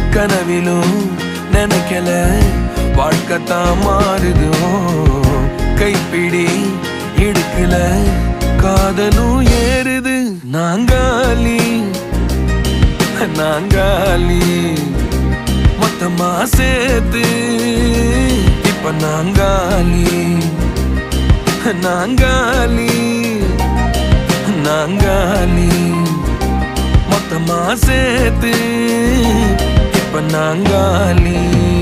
கனவிலும் நினைக்கல வாழ்க்கை தான் மாறுதோ கைப்பிடி இடுக்கல காதலும் ஏறுது நாங்காலி நாங்காலி மொத்தமா சேர்த்து இப்ப நாங்காலி நாங்காலி நாங்காலி மொத்தமா சேர்த்து இப்ப நாங்காலி